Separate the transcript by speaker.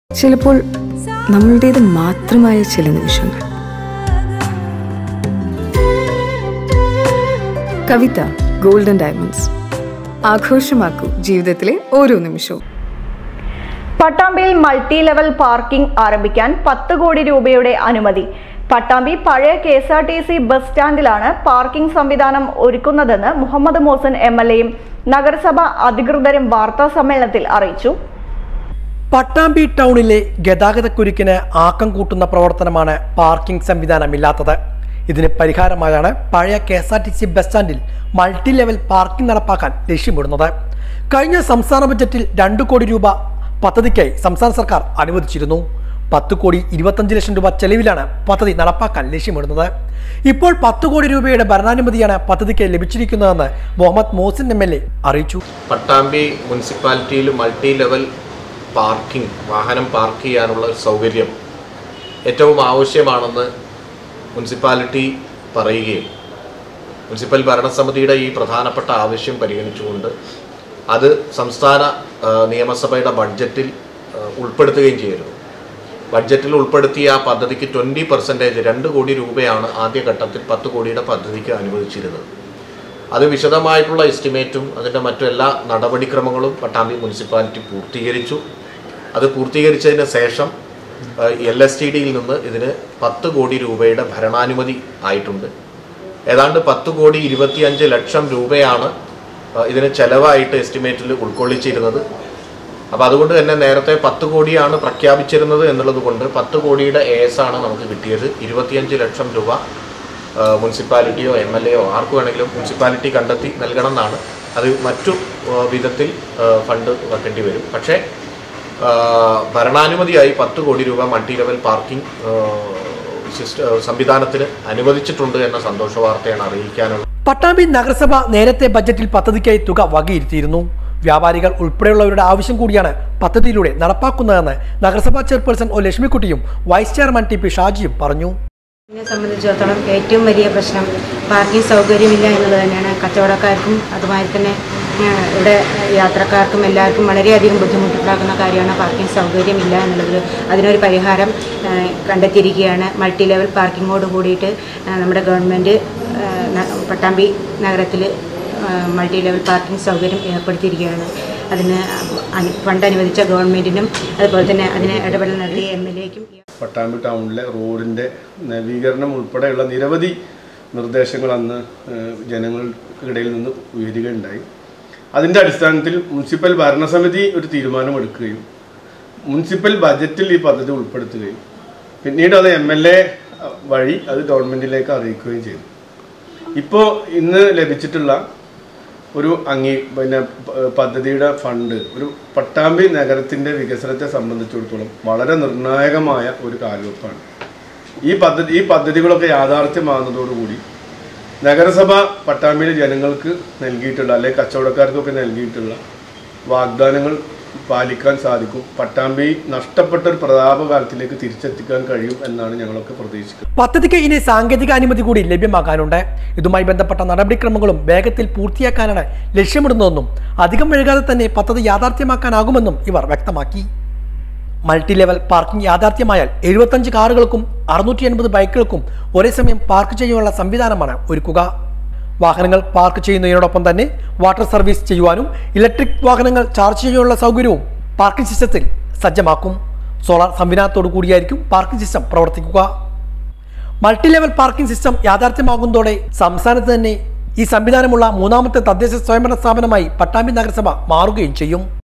Speaker 1: ചിലപ്പോൾ നമ്മളുടേത് മാത്രമായ ചില നിമിഷങ്ങൾ കവിത ഗോൾഡൻ ഡയമണ്ട്സ് ആഘോഷമാക്കൂ ജീവിതത്തിലെ ഓരോ നിമിഷവും
Speaker 2: പട്ടാമ്പിയിൽ മൾട്ടി ലെവൽ പാർക്കിംഗ് ആരംഭിക്കാൻ പത്ത് കോടി രൂപയുടെ അനുമതി പട്ടാമ്പി പഴയ K S R T C bus സ്റ്റാൻഡിലാണ് പാർക്കിംഗ് സംവിധാനം ഒരുക്കുന്നതെന്ന് മുഹമ്മദ് മോസൻ എം എൽ എയും നഗരസഭ അധികൃതരും വാർത്താ സമ്മേളനത്തിൽ അറിയിച്ചു
Speaker 3: പട്ടാമ്പി ടൗണിലെ ഗതാഗതക്കുരുക്കിന് ആക്കം കൂട്ടുന്ന പ്രവർത്തനമാണ് പാർക്കിംഗ് സംവിധാനമില്ലാത്തത് ഇതിന് പരിഹാരമായാണ് പഴയ K S R T C bus സ്റ്റാൻഡിൽ മൾട്ടി ലെവൽ പാർക്കിംഗ് നടപ്പാക്കാൻ ലക്ഷ്യമിടുന്നത് കഴിഞ്ഞ സംസ്ഥാന ബജറ്റിൽ രണ്ട് കോടി രൂപ പദ്ധതിക്കായി സംസ്ഥാന സർക്കാർ അനുവദിച്ചിരുന്നു പത്ത് കോടി ഇരുപത്തഞ്ച് ലക്ഷം രൂപ ചെലവിലാണ് പദ്ധതി നടപ്പാക്കാൻ ലക്ഷ്യമിടുന്നത് ഇപ്പോൾ പത്ത് കോടി രൂപയുടെ ഭരണാനുമതിയാണ് പദ്ധതിക്കായി ലഭിച്ചിരിക്കുന്നതെന്ന് Muhammad Mohsin M L A അറിയിച്ചു
Speaker 4: പട്ടാമ്പി മുനിസിപ്പാലിറ്റിയിൽ മൾട്ടി ലെവൽ പാർക്കിംഗ് വാഹനം പാർക്ക് ചെയ്യാനുള്ള ഒരു സൗകര്യം ഏറ്റവും ആവശ്യമാണെന്ന് മുനിസിപ്പാലിറ്റി പറയുകയും മുനിസിപ്പൽ ഭരണസമിതിയുടെ ഈ പ്രധാനപ്പെട്ട ആവശ്യം പരിഗണിച്ചുകൊണ്ട് അത് സംസ്ഥാന ആ, നിയമസഭയുടെ ബഡ്ജറ്റിൽ ആ, ഉൾപ്പെടുത്തുകയും ചെയ്തിരുന്നു ബഡ്ജറ്റിൽ ഉൾപ്പെടുത്തിയ ആ പദ്ധതിക്ക് ട്വൻറ്റി പെർസെൻറ്റേജ് രണ്ട് കോടി രൂപയാണ് ആദ്യഘട്ടത്തിൽ പത്ത് കോടിയുടെ പദ്ധതിക്ക് അനുവദിച്ചിരുന്നത് അത് വിശദമായിട്ടുള്ള എസ്റ്റിമേറ്റും അതിൻ്റെ മറ്റു എല്ലാ നടപടിക്രമങ്ങളും പട്ടാമ്പി മുനിസിപ്പാലിറ്റി പൂർത്തീകരിച്ചു അത് പൂർത്തീകരിച്ചതിന് ശേഷം എൽ എസ് ടി ഡിയിൽ നിന്ന് ഇതിന് പത്ത് കോടി രൂപയുടെ ഭരണാനുമതി ആയിട്ടുണ്ട് ഏതാണ്ട് പത്ത് കോടി ഇരുപത്തിയഞ്ച് ലക്ഷം രൂപയാണ് ആ, ഇതിന് ചെലവായിട്ട് എസ്റ്റിമേറ്റിൽ ഉൾക്കൊള്ളിച്ചിരുന്നത് അപ്പോൾ അതുകൊണ്ട് തന്നെ നേരത്തെ പത്ത് കോടിയാണ് പ്രഖ്യാപിച്ചിരുന്നത് എന്നുള്ളത് കൊണ്ട് പത്ത് കോടിയുടെ എസ് ആണ് നമുക്ക് കിട്ടിയത് ഇരുപത്തിയഞ്ച് ലക്ഷം രൂപ ആ, മുനിസിപ്പാലിറ്റിയോ എം എൽ എയോ ആർക്ക് വേണമെങ്കിലും മുനിസിപ്പാലിറ്റി കണ്ടെത്തി നൽകണം എന്നാണ് അത് മറ്റു ആ, വിധത്തിൽ ആ, ഫണ്ട് വെക്കേണ്ടി വരും പക്ഷേ ആ, ഭരണാനുമതിയായി പത്ത് കോടി രൂപ മൾട്ടി ലെവൽ പാർക്കിംഗ് ആ, സിസ്റ്റ സംവിധാനത്തിന് അനുവദിച്ചിട്ടുണ്ട് എന്ന സന്തോഷ വാർത്തയാണ് അറിയിക്കാനുള്ളത്
Speaker 3: പട്ടാമ്പി നഗരസഭ നേരത്തെ ബജറ്റിൽ പദ്ധതിക്കായി തുക വകയിരുത്തിയിരുന്നു വ്യാപാരികൾ ഉൾപ്പെടെയുള്ളവരുടെ ആവശ്യം കൂടിയാണ് പദ്ധതിയിലൂടെ നടപ്പാക്കുന്നതെന്ന് നഗരസഭാ ചെയർപേഴ്സൺ ഒ ലക്ഷ്മിക്കുട്ടിയും വൈസ് ചെയർമാൻ ടി പി ഷാജിയും പറഞ്ഞു
Speaker 5: എന്നെ സംബന്ധിച്ചിടത്തോളം ഏറ്റവും വലിയ പ്രശ്നം പാർക്കിംഗ് സൗകര്യമില്ല എന്നുള്ളത് തന്നെയാണ് കച്ചവടക്കാർക്കും അതുമാതിരി തന്നെ ആ, ഇവിടെ യാത്രക്കാർക്കും എല്ലാവർക്കും വളരെയധികം ബുദ്ധിമുട്ടുണ്ടാക്കുന്ന കാര്യമാണ് പാർക്കിംഗ് സൗകര്യമില്ല എന്നുള്ളത് അതിനൊരു പരിഹാരം ആ, കണ്ടെത്തിയിരിക്കുകയാണ് മൾട്ടി ലെവൽ പാർക്കിങ്ങോട് കൂടിയിട്ട് ആ, നമ്മുടെ ഗവൺമെൻറ് ആ, ന- പട്ടാമ്പി നഗരത്തിൽ മൾട്ടി ലെവൽ പാർക്കിംഗ് സൗകര്യം ഏർപ്പെടുത്തിയിരിക്കുകയാണ് അതിന് അനു- ഫണ്ട് അനുവദിച്ച ഗവൺമെൻറ്റിനും അതുപോലെ തന്നെ അതിന് ഇടപെടൽ നടത്തിയ എം എൽ എക്കും
Speaker 6: പട്ടാമ്പി ടൗണിലെ റോഡിൻ്റെ നവീകരണം ഉൾപ്പെടെയുള്ള നിരവധി നിർദ്ദേശങ്ങൾ അന്ന് ഏഹ്, ജനങ്ങൾക്കിടയിൽ നിന്ന് ഉയരുകയുണ്ടായി അതിൻ്റെ അടിസ്ഥാനത്തിൽ മുനിസിപ്പൽ ഭരണസമിതി ഒരു തീരുമാനമെടുക്കുകയും മുനിസിപ്പൽ ബജറ്റിൽ ഈ പദ്ധതി ഉൾപ്പെടുത്തുകയും പിന്നീട് അത് എം എൽ എ വഴി അത് ഗവൺമെൻറ്റിലേക്ക് അറിയിക്കുകയും ചെയ്തു ഇപ്പോൾ ഇന്ന് ലഭിച്ചിട്ടുള്ള ഒരു അംഗീ പിന്നെ പ- പദ്ധതിയുടെ ഫണ്ട് ഒരു പട്ടാമ്പി നഗരത്തിൻ്റെ വികസനത്തെ സംബന്ധിച്ചിടത്തോളം വളരെ നിർണായകമായ ഒരു കാൽവെപ്പാണ് ഈ പദ്ധതി ഈ പദ്ധതികളൊക്കെ യാഥാർത്ഥ്യമാകുന്നതോടുകൂടി നഗരസഭ പട്ടാമ്പിയിലെ ജനങ്ങൾക്ക് നൽകിയിട്ടുള്ള അല്ലെങ്കിൽ കച്ചവടക്കാർക്കൊക്കെ നൽകിയിട്ടുള്ള വാഗ്ദാനങ്ങൾ പാലിക്കാൻ സാധിക്കും പട്ടാമ്പി നഷ്ടപ്പെട്ട ഒരു പ്രതാപകാലത്തിലേക്ക് തിരിച്ചെത്തിക്കാൻ കഴിയും എന്നാണ് ഞങ്ങളൊക്കെ പ്രതീക്ഷിക്കുന്നത്
Speaker 3: പദ്ധതിക്ക് ഇനി സാങ്കേതിക അനുമതി കൂടി ലഭ്യമാക്കാനുണ്ട് ഇതുമായി ബന്ധപ്പെട്ട നടപടിക്രമങ്ങളും വേഗത്തിൽ പൂർത്തിയാക്കാനാണ് ലക്ഷ്യമിടുന്നതെന്നും അധികം വൈകാതെ തന്നെ പദ്ധതി യാഥാർത്ഥ്യമാക്കാനാകുമെന്നും ഇവർ വ്യക്തമാക്കി മൾട്ടി ലെവൽ പാർക്കിംഗ് യാഥാർത്ഥ്യമായാൽ എഴുപത്തഞ്ച് കാറുകൾക്കും അറുന്നൂറ്റി എൺപത് ബൈക്കുകൾക്കും ഒരേ സമയം പാർക്ക് ചെയ്യാനുള്ള സംവിധാനമാണ് ഒരുക്കുക വാഹനങ്ങൾ പാർക്ക് ചെയ്യുന്നതിനോടൊപ്പം തന്നെ വാട്ടർ സർവീസ് ചെയ്യുവാനും ഇലക്ട്രിക് വാഹനങ്ങൾ ചാർജ് ചെയ്യാനുള്ള സൗകര്യവും പാർക്കിംഗ് സിസ്റ്റത്തിൽ സജ്ജമാക്കും സോളാർ സംവിധാനത്തോടു കൂടിയായിരിക്കും പാർക്കിംഗ് സിസ്റ്റം പ്രവർത്തിക്കുക മൾട്ടി ലെവൽ പാർക്കിംഗ് സിസ്റ്റം യാഥാർത്ഥ്യമാകുന്നതോടെ സംസ്ഥാനത്ത് തന്നെ ഈ സംവിധാനമുള്ള മൂന്നാമത്തെ തദ്ദേശ സ്വയംഭരണ സ്ഥാപനമായി പട്ടാമ്പി നഗരസഭ മാറുകയും ചെയ്യും